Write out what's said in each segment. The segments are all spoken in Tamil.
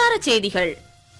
வட்டார செய்திகள்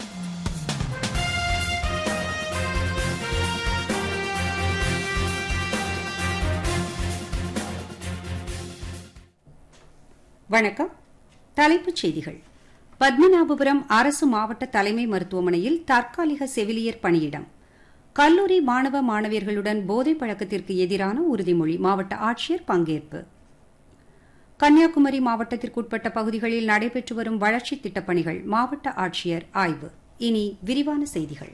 வணக்கம் தலைப்புச் செய்திகள் பத்மநாபபுரம் அரசு மாவட்ட தலைமை மருத்துவமனையில் தற்காலிக செவிலியர் பணியிடம் கல்லூரி மாணவ மாணவியர்களுடன் போதைப் பழக்கத்திற்கு எதிரான உறுதிமொழி மாவட்ட ஆட்சியர் பங்கேற்பு கன்னியாகுமரி மாவட்டத்திற்குட்பட்ட பகுதிகளில் நடைபெற்று வரும் வளர்ச்சித் திட்டப் பணிகள் மாவட்ட ஆட்சியர் ஆய்வு இனி விரிவான செய்திகள்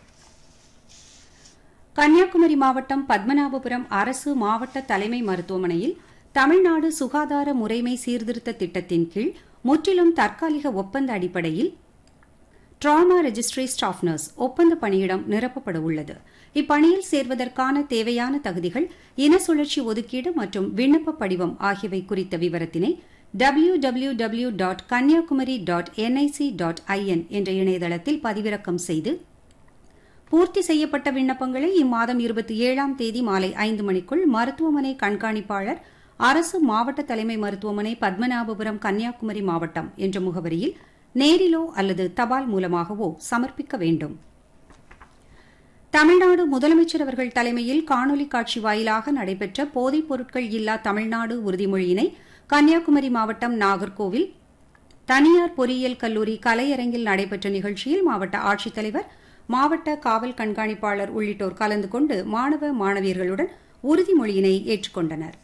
கன்னியாகுமரி மாவட்டம் பத்மநாபபுரம் அரசு மாவட்ட தலைமை மருத்துவமனையில் தமிழ்நாடு சுகாதார முறைமை சீர்திருத்த திட்டத்தின் கீழ் முற்றிலும் தற்காலிக ஒப்பந்த அடிப்படையில் டிராமா ரெஜிஸ்ட்ரி ஸ்டாஃப் நர்ஸ் ஒப்பந்த பணியிடம் நிரப்பப்பட உள்ளது இப்பணியில் சேர்வதற்கான தேவையான தகுதிகள் இன சுழற்சி ஒதுக்கீடு மற்றும் விண்ணப்ப படிவம் ஆகியவை குறித்த விவரத்தினை W W W dot Kanniyakumari dot NIC dot IN என்ற இணையதளத்தில் பதிவிறக்கம் செய்து பூர்த்தி செய்யப்பட்ட விண்ணப்பங்களை இம்மாதம் இருபத்தி ஏழாம் தேதி மாலை ஐந்து மணிக்குள் மருத்துவமனை கண்காணிப்பாளர் அரசு மாவட்ட தலைமை மருத்துவமனை பத்மநாபபுரம் கன்னியாகுமரி மாவட்டம் என்ற முகவரியில் நேரிலோ அல்லது தபால் மூலமாகவோ சமர்ப்பிக்க வேண்டும் தமிழ்நாடு முதலமைச்சர் அவர்கள் தலைமையில் காணொலி காட்சி வாயிலாக நடைபெற்ற போதைப் பொருட்கள் இல்லா தமிழ்நாடு உறுதிமொழியினை கன்னியாகுமரி மாவட்டம் நாகர்கோவில் தனியார் பொறியியல் கல்லூரி கலையரங்கில் நடைபெற்ற நிகழ்ச்சியில் மாவட்ட ஆட்சித்தலைவர் மாவட்ட காவல் கண்காணிப்பாளர் உள்ளிட்டோர் கலந்து கொண்டு மாணவ மாணவியர்களுடன் உறுதிமொழியினை ஏற்றுக்கொண்டனர்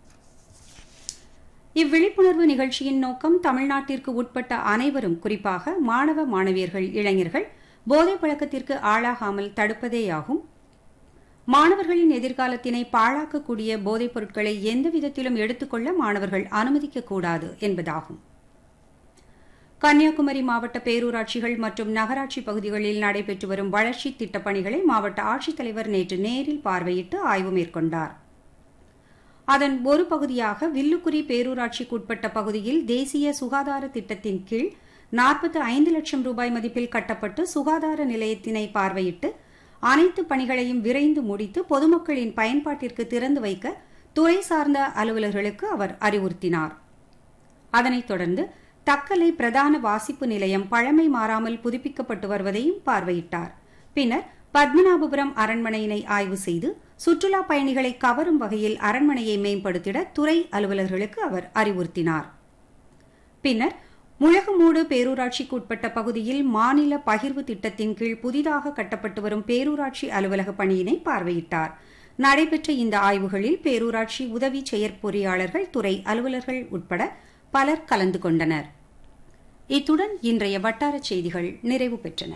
இவ்விழிப்புணர்வு நிகழ்ச்சியின் நோக்கம் தமிழ்நாட்டிற்கு உட்பட்ட அனைவரும் குறிப்பாக மாணவ மாணவியர்கள் இளைஞர்கள் போதைப் பழக்கத்திற்கு ஆளாகாமல் தடுப்பதேயாகும் மாணவர்களின் எதிர்காலத்தினை பாழாக்கக்கூடிய போதைப் பொருட்களை எந்த விதத்திலும் எடுத்துக்கொள்ள மாணவர்கள் அனுமதிக்கக்கூடாது என்பதாகும் கன்னியாகுமரி மாவட்ட பேரூராட்சிகள் மற்றும் நகராட்சி பகுதிகளில் நடைபெற்று வரும் வளர்ச்சித் திட்டப் பணிகளை மாவட்ட ஆட்சித்தலைவர் நேற்று நேரில் பார்வையிட்டு ஆய்வு மேற்கொண்டார் அதன் ஒரு பகுதியாக வில்லுக்குரி பேரூராட்சிக்குட்பட்ட பகுதியில் தேசிய சுகாதார திட்டத்தின் கீழ் நாற்பத்து ஐந்து லட்சம் ரூபாய் மதிப்பில் கட்டப்பட்டு சுகாதார நிலையத்தினை பார்வையிட்டு அனைத்து பணிகளையும் விரைந்து முடித்து பொதுமக்களின் பயன்பாட்டிற்கு திறந்து வைக்க துறை சார்ந்த அலுவலர்களுக்கு அவர் அறிவுறுத்தினார் அதனைத் தொடர்ந்து தக்கலை பிரதான வாசிப்பு நிலையம் பழமை மாறாமல் புதுப்பிக்கப்பட்டு வருவதையும் பார்வையிட்டார் பின்னர் பத்மநாபபுரம் அரண்மனையினை ஆய்வு செய்து சுற்றுலா பயணிகளை கவரும் வகையில் அரண்மனையை மேம்படுத்திட துறை அலுவலர்களுக்கு அவர் அறிவுறுத்தினார் பின்னர் முழகமூடு பேரூராட்சிக்கு உட்பட்ட பகுதியில் மாநில பகிர்வு திட்டத்தின் கீழ் புதிதாக கட்டப்பட்டு வரும் பேரூராட்சி அலுவலக பணியினை பார்வையிட்டார் நடைபெற்ற இந்த ஆய்வுகளில் பேரூராட்சி உதவி செயற்பொறியாளர்கள் துறை அலுவலர்கள் உட்பட பலர் கலந்து கொண்டனர் இத்துடன் இன்றைய வட்டாரச் செய்திகள் நிறைவு பெற்றன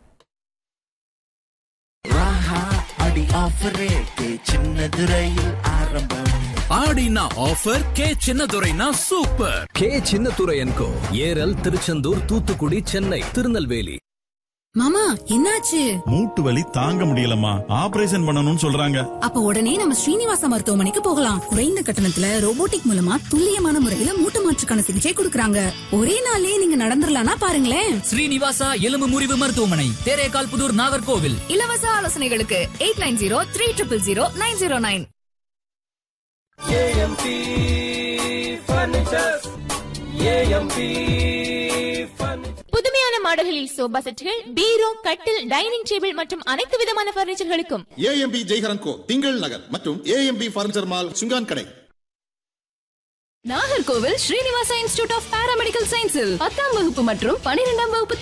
ராஹா அடி ஆஃபர் ரேட்டு சின்னது ரயில் ஆரம்பம் ஆடினா ஆஃபர் கே சின்னதுரைனா சூப்பர் கே சின்னத்துரையன்கோ ஏரல் திருச்செந்தூர் தூத்துக்குடி சென்னை திருநெல்வேலி மாமா என்னாச்சு மூட்டு வலி தாங்க முடியலம்மா ஆபரேஷன் பண்ணணும்னு சொல்றாங்க அப்ப உடனே நம்ம ஸ்ரீனிவாச மருத்துவமனைக்கு போகலாம் குறைந்த கட்டணத்துல ரோபோட்டிக் மூலமா துல்லியமான முறையில மூட்டு மாற்றுக்கான சிகிச்சை கொடுக்கறாங்க ஒரே நாள்லயே நீங்க நடந்துடலாம்னா பாருங்களேன் ஸ்ரீனிவாசா எலும்பு முறிவு மருத்துவமனை தேரேகால் புதூர் நாகர்கோவில் இலவச ஆலோசனைகளுக்கு eight nine zero three triple zero nine zero nine புதுமையான மாடல்களில் சோபா செட்டுகள் பீரோ கட்டில் டைனிங் டேபிள் மற்றும் அனைத்து விதமான பர்னிச்சர்களுக்கும் ஏஎம்பி ஜெய்ஹரன் கோ திங்கள் நகர் மற்றும் AMP furniture mall Sungan Kadai Nagercoil Srinivasa institute of paramedical சயின்ஸில் பத்தாம் வகுப்பு மற்றும் பனிரெண்டாம் வகுப்பு